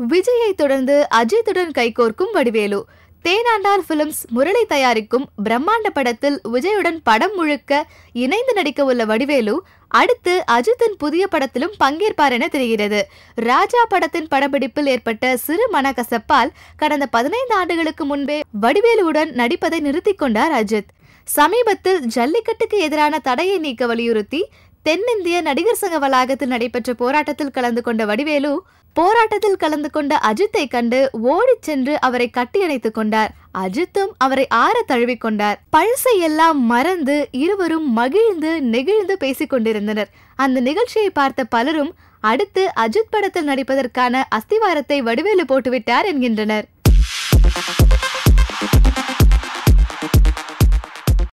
விஜயை தொடர்ந்து அஜித்துடன் கைகோர்க்கும் வடிவேலு தேனாண்டார் பிலிம்ஸ் முரளி தயாரிக்கும் பிரம்மாண்ட படத்தில் விஜயுடன் படம் முழுக்க இணைந்து நடிக்க உள்ள வடிவேலு அடுத்து அஜித்தின் புதிய படத்திலும் பங்கேற்பார் என தெரிகிறது ராஜா படத்தின் படப்பிடிப்பில் ஏற்பட்ட சிறு மனக்கசப்பால் கடந்த பதினைந்து ஆண்டுகளுக்கு முன்பே வடிவேலுவுடன் நடிப்பதை நிறுத்திக் கொண்டார் அஜித் சமீபத்தில் ஜல்லிக்கட்டுக்கு எதிரான தடையை நீக்க வலியுறுத்தி தென்னிந்திய நடிகர் சங்க வளாகத்தில் நடைபெற்ற போராட்டத்தில் கலந்து கொண்ட வடிவேலு போராட்டத்தில் கலந்து கொண்ட அஜித்தை கண்டு ஓடிச் சென்று அவரை கட்டியணைத்துக் கொண்டார் அஜித்தும் அவரை ஆற தழுவிக்கொண்டார் பழசை எல்லாம் மறந்து இருவரும் மகிழ்ந்து நெகிழ்ந்து பேசிக் கொண்டிருந்தனர் அந்த நிகழ்ச்சியை பார்த்த பலரும் அடுத்து அஜித் படத்தில் நடிப்பதற்கான அஸ்திவாரத்தை வடிவேலு போட்டுவிட்டார் என்கின்றனர்